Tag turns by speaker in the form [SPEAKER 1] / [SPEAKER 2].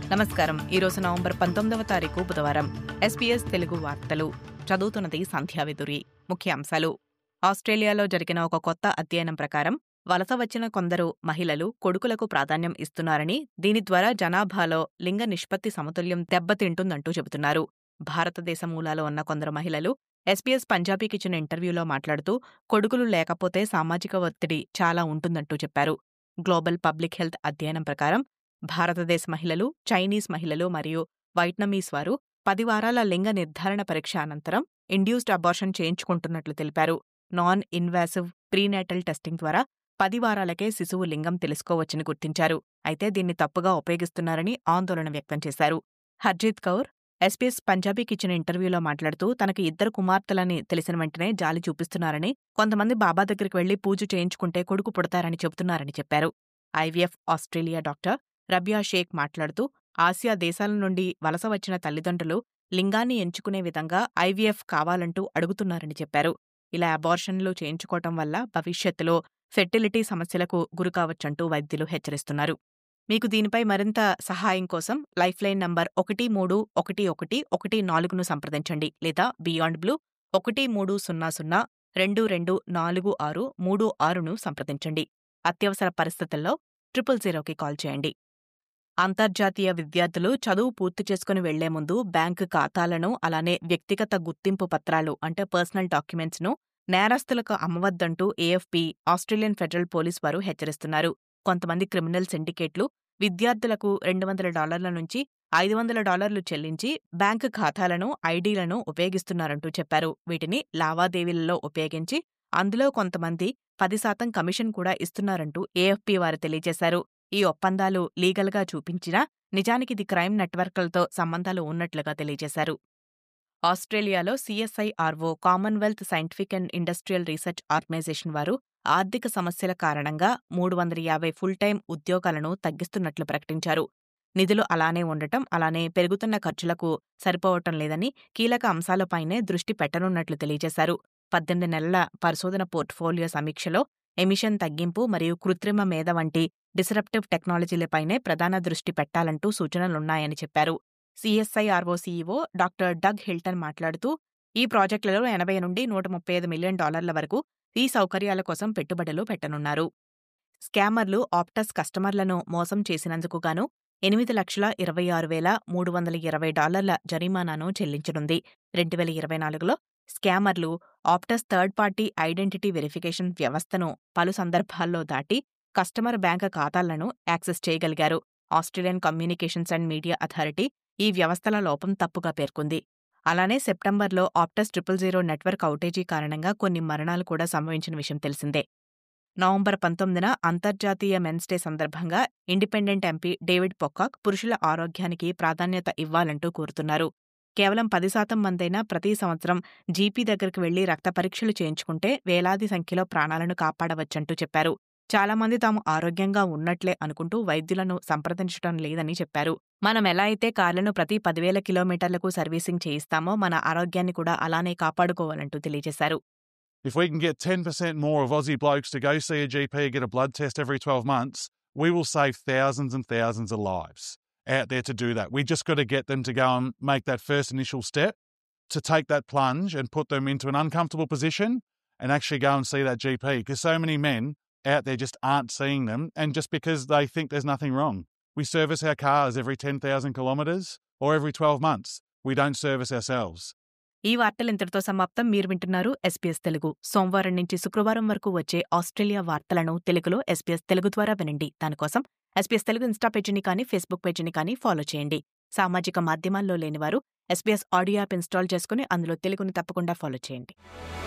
[SPEAKER 1] నమస్కారం ఈరోజు నవంబర్ పంతొమ్మిదవ తారీఖు బుధవారం ఎస్పీఎస్ తెలుగు వార్తలు చదువుతున్నది సంధ్యావిదురి ముఖ్యాంశాలు ఆస్ట్రేలియాలో జరిగిన ఒక కొత్త అధ్యయనం ప్రకారం వలస వచ్చిన కొందరు మహిళలు కొడుకులకు ప్రాధాన్యం ఇస్తున్నారని దీని ద్వారా జనాభాలో లింగ నిష్పత్తి సమతుల్యం దెబ్బతింటుందంటూ చెబుతున్నారు భారతదేశ మూలాలు ఉన్న కొందరు మహిళలు ఎస్పీఎస్ పంజాబీకి ఇచ్చిన ఇంటర్వ్యూలో మాట్లాడుతూ కొడుకులు లేకపోతే సామాజిక ఒత్తిడి చాలా ఉంటుందంటూ చెప్పారు గ్లోబల్ పబ్లిక్ హెల్త్ అధ్యయనం ప్రకారం భారతదేశ మహిళలు చైనీస్ మహిళలు మరియు వైట్నమీస్ వారు పది వారాల లింగ నిర్ధారణ పరీక్ష అనంతరం ఇండ్యూస్డ్ అబార్షన్ చేయించుకుంటున్నట్లు తెలిపారు నాన్ ఇన్వాసివ్ ప్రీనేటల్ టెస్టింగ్ ద్వారా పది వారాలకే శిశువు లింగం తెలుసుకోవచ్చని గుర్తించారు అయితే దీన్ని తప్పుగా ఉపయోగిస్తున్నారని ఆందోళన వ్యక్తం చేశారు హర్జీత్ కౌర్ ఎస్పీఎస్ పంజాబీకి ఇచ్చిన ఇంటర్వ్యూలో మాట్లాడుతూ తనకు ఇద్దరు కుమార్తెలని తెలిసిన వెంటనే జాలి చూపిస్తున్నారని కొంతమంది బాబా దగ్గరికి వెళ్లి పూజ చేయించుకుంటే కొడుకు పుడతారని చెబుతున్నారని చెప్పారు IVF Australia doctor Rabia Sheikh మాట్లాడుతూ ఆసియా దేశాల నుండి వలస వచ్చిన తల్లిదండ్రులు లింగాన్ని ఎంచుకునే విధంగా ఐవీఎఫ్ కావాలంటూ అడుగుతున్నారని చెప్పారు ఇలా అబార్షన్లు చేయించుకోవటం వల్ల భవిష్యత్తులో ఫెర్టిలిటీ సమస్యలకు గురికావచ్చంటూ వైద్యులు హెచ్చరిస్తున్నారు మీకు దీనిపై మరింత సహాయం కోసం లైఫ్ లైన్ నంబర్ ఒకటి మూడు ఒకటి ఒకటి ఒకటి నాలుగును సంప్రదించండి లేదా బియాండ్ బ్లూ ఒకటి మూడు సున్నా సున్నా రెండు రెండు నాలుగు ఆరు మూడు ఆరును సంప్రదించండి అత్యవసర పరిస్థితుల్లో ట్రిపుల్ జీరోకి కాల్ చేయండి అంతర్జాతీయ విద్యార్థులు చదువు పూర్తి చేసుకుని వెళ్లే ముందు బ్యాంకు ఖాతాలను అలానే వ్యక్తిగత గుర్తింపు పత్రాలు అంటే పర్సనల్ డాక్యుమెంట్స్ను నేరస్తులకు అమ్మవద్దంటూ ఏఎఫ్పీ ఆస్ట్రేలియన్ ఫెడరల్ పోలీస్ వారు హెచ్చరిస్తున్నారు కొంతమంది క్రిమినల్ సిండికేట్లు విద్యార్థులకు రెండు వందల డాలర్ల నుంచి ఐదు వందల డాలర్లు చెల్లించి బ్యాంకు ఖాతాలను ఐడీలను ఉపయోగిస్తున్నారంటూ చెప్పారు వీటిని లావాదేవీలలో ఉపయోగించి అందులో కొంతమంది పది శాతం కమిషన్ కూడా ఇస్తున్నారంటూ ఏఎఫ్పీ వారు తెలియజేశారు ఈ ఒప్పందాలు లీగల్గా చూపించినా నిజానికి ఇది క్రైమ్ నెట్వర్క్లతో సంబంధాలు ఉన్నట్లుగా తెలియజేశారు ఆస్ట్రేలియాలో CSIRO Commonwealth scientific and industrial research organisation వారు ఆర్థిక సమస్యల కారణంగా మూడు వందల యాభై ఫుల్ టైం ఉద్యోగాలను తగ్గిస్తున్నట్లు ప్రకటించారు నిధులు అలానే ఉండటం అలానే పెరుగుతున్న ఖర్చులకు సరిపోవటం లేదని కీలక అంశాలపైనే దృష్టి పెట్టనున్నట్లు తెలియజేశారు పద్దెనిమిది నెలల పరిశోధన పోర్ట్ఫోలియో సమీక్షలో ఎమిషన్ తగ్గింపు మరియు కృత్రిమ మేధ వంటి డిసరప్టివ్ టెక్నాలజీలపైనే ప్రధాన దృష్టి పెట్టాలంటూ సూచనలున్నాయని చెప్పారు CSIRO CEO doctor Doug Hilton మాట్లాడుతూ ఈ ప్రాజెక్టులలో ఎనభై నుండి నూట ముప్పై ఐదు మిలియన్ డాలర్ల వరకు ఈ సౌకర్యాల కోసం పెట్టుబడులు పెట్టనున్నారు స్కామర్లు ఆప్టస్ కస్టమర్లను మోసం చేసినందుకు గాను ఎనిమిది లక్షల ఇరవై ఆరు వేల మూడు వందల ఇరవై డాలర్ల జరిమానాను చెల్లించనుంది రెండు వేల ఇరవై నాలుగులో స్కామర్లు Optus third party identity verification వ్యవస్థను పలు సందర్భాల్లో దాటి కస్టమర్ బ్యాంక్ ఖాతాలను యాక్సెస్ చేయగలిగారు Australian communications and media authority ఈ వ్యవస్థల లోపం తప్పుగా పేర్కొంది అలానే సెప్టెంబర్లో Optus triple zero network outage కారణంగా కొన్ని మరణాలు కూడా సంభవించిన విషయం తెలిసిందే నవంబర్ పంతొమ్మిదిన అంతర్జాతీయ మెన్స్ డే సందర్భంగా ఇండిపెండెంట్ ఎంపీ డేవిడ్ పొక్కాక్ పురుషుల ఆరోగ్యానికి ప్రాధాన్యత ఇవ్వాలంటూ కోరుతున్నారు కేవలం పది శాతం మందైనా ప్రతి సంవత్సరం జీపీ దగ్గరికి వెళ్లి రక్త పరీక్షలు చేయించుకుంటే వేలాది సంఖ్యలో ప్రాణాలను కాపాడవచ్చంటూ చెప్పారు చాలామంది తాము ఆరోగ్యంగా ఉన్నట్లే అనుకుంటూ వైద్యులను సంప్రదించడం లేదని చెప్పారు మనం ఎలా అయితే కార్లను ప్రతి పదివేల కిలోమీటర్లకు సర్వీసింగ్ చేయిస్తామో మన ఆరోగ్యాన్ని కూడా అలానే కాపాడుకోవాలంటూ తెలియజేశారు
[SPEAKER 2] If we can get 10% more of Aussie blokes to go see a GP and get a blood test every 12 months, we will save thousands and thousands of lives out there to do that. We just got to get them to go and make that first initial step to take that plunge and put them into an uncomfortable position and actually go and see that GP because so many men out there just aren't seeing them and just because they think there's nothing wrong. We service our cars every 10,000 kilometres or every 12 months. We don't service ourselves.
[SPEAKER 1] ఈ వార్తలు ఇంతటితో సమాప్తం మీరు వింటున్నారు SPS Telugu సోమవారం నుంచి శుక్రవారం వరకు వచ్చే ఆస్ట్రేలియా వార్తలను తెలుగులో ఎస్పీఎస్ తెలుగు ద్వారా వినండి దానికోసం ఎస్పీఎస్ తెలుగు ఇన్స్టా పేజీని కానీ ఫేస్బుక్ పేజీని కానీ ఫాలో చేయండి సామాజిక మాధ్యమాల్లో లేనివారు ఎస్పీఎస్ ఆడియో యాప్ ఇన్స్టాల్ చేసుకుని అందులో తెలుగుని తప్పకుండా ఫాలో చేయండి